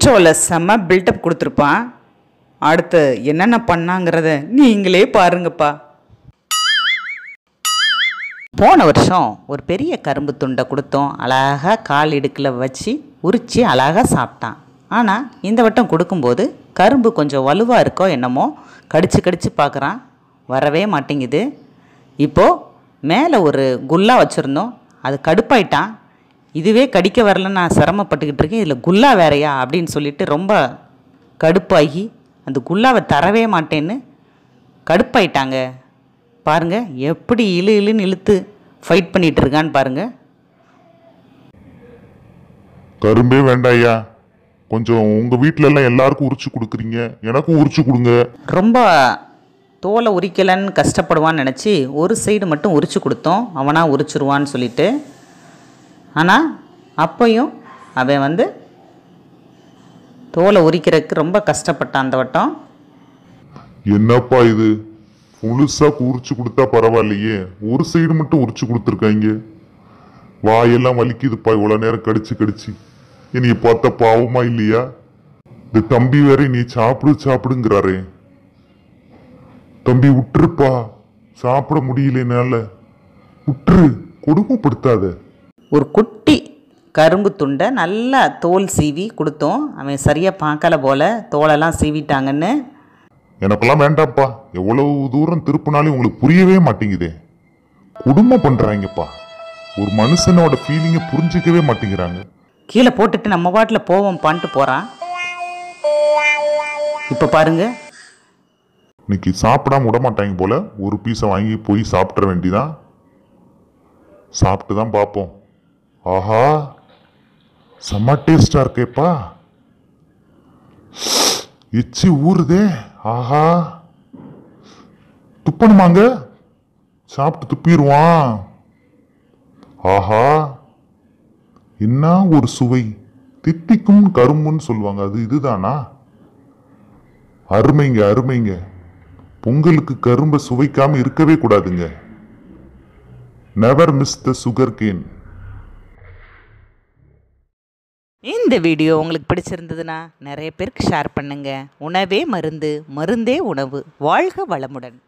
ஷோவில் செம்ம பில்டப் கொடுத்துருப்பான் அடுத்து என்னென்ன பண்ணாங்கிறத நீங்களே பாருங்கப்பா போன வருஷம் ஒரு பெரிய கரும்பு துண்டை கொடுத்தோம் அழகாக கால் இடுக்கில் வச்சு உரித்து அழகாக சாப்பிட்டான் ஆனால் இந்த வட்டம் கொடுக்கும்போது கரும்பு கொஞ்சம் வலுவாக இருக்கோ என்னமோ கடிச்சு கடிச்சு பார்க்குறான் வரவே மாட்டேங்குது இப்போது மேலே ஒரு குல்லா வச்சுருந்தோம் அது கடுப்பாயிட்டான் இதுவே கடிக்க வரல நான் சிரமப்பட்டுக்கிட்டு இருக்கேன் இதில் குல்லா வேறையா அப்படின்னு சொல்லிட்டு ரொம்ப கடுப்பாகி அந்த குல்லாவை தரவே மாட்டேன்னு கடுப்பாயிட்டாங்க பாருங்க எப்படி இழு இழுன்னு இழுத்து ஃபைட் பண்ணிட்டு இருக்கான்னு பாருங்க கரும்பே வேண்டாம் ஐயா கொஞ்சம் உங்க வீட்ல எல்லாம் எல்லாருக்கும் உரிச்சு கொடுக்குறீங்க எனக்கும் உரிச்சு கொடுங்க ரொம்ப தோலை உரிக்கலைன்னு கஷ்டப்படுவான்னு நினச்சி ஒரு சைடு மட்டும் உரிச்சு கொடுத்தோம் அவனாக உரிச்சிருவான்னு சொல்லிட்டு ஆனால் அப்பையும் அவன் வந்து தோலை உரிக்கிறதுக்கு ரொம்ப கஷ்டப்பட்டான் அந்த வட்டம் என்னப்பா இது முழுசா உரிச்சு கொடுத்தா பரவாயில்லையே ஒரு சைடு மட்டும் உரிச்சு கொடுத்துருக்காங்க வாயெல்லாம் வலிக்குதுப்பா இவ்வளவு நேரம் கடிச்சு கடிச்சு என்னைய பார்த்த பாவமா இல்லையா இந்த தம்பி வேற நீ சாப்பிடு சாப்பிடுங்கிறாரே தம்பி விட்டுருப்பா சாப்பிட முடியல என்னால விட்டுரு கொடுமைப்படுத்தாத ஒரு குட்டி கரும்பு துண்டை நல்லா தோல் சீவி கொடுத்தோம் அவன் சரியாக பார்க்கல போல தோலெல்லாம் சீவிட்டாங்கன்னு எனக்கெல்லாம் வேண்டாம்ப்பா எவ்வளவு தூரம் திருப்பினாலும் உங்களுக்கு புரியவே மாட்டேங்குதே கொடுமை பண்றாங்கப்பா ஒரு மனுஷனோட ஃபீலிங்கை புரிஞ்சிக்கவே மாட்டேங்கிறாங்க கீழே போட்டுட்டு நம்ம பாட்டில் போவோம் பான்ட்டு போகிறான் இப்போ பாருங்க இன்னைக்கு சாப்பிடாம விட மாட்டாங்க போல ஒரு பீஸை வாங்கி போய் சாப்பிட்ற வேண்டிதான் சாப்பிட்டு தான் பார்ப்போம் ஆஹா செம்ம டேஸ்டா இருக்கேப்பா எச்சி ஊறுதே ஆஹா துப்பணுமாங்க சாப்பிட்டு துப்பிடுவான் ஆஹா என்ன ஒரு சுவை தித்திக்கும் கரும்புன்னு சொல்லுவாங்க அது இதுதானா அருமைங்க அருமைங்க பொங்கலுக்கு கரும்பை சுவைக்காம இருக்கவே கூடாதுங்க never miss the sugar cane இந்த வீடியோ உங்களுக்கு பிடிச்சிருந்ததுன்னா நிறைய பேருக்கு ஷேர் பண்ணுங்க உணவே மருந்து மருந்தே உணவு வாழ்க வளமுடன்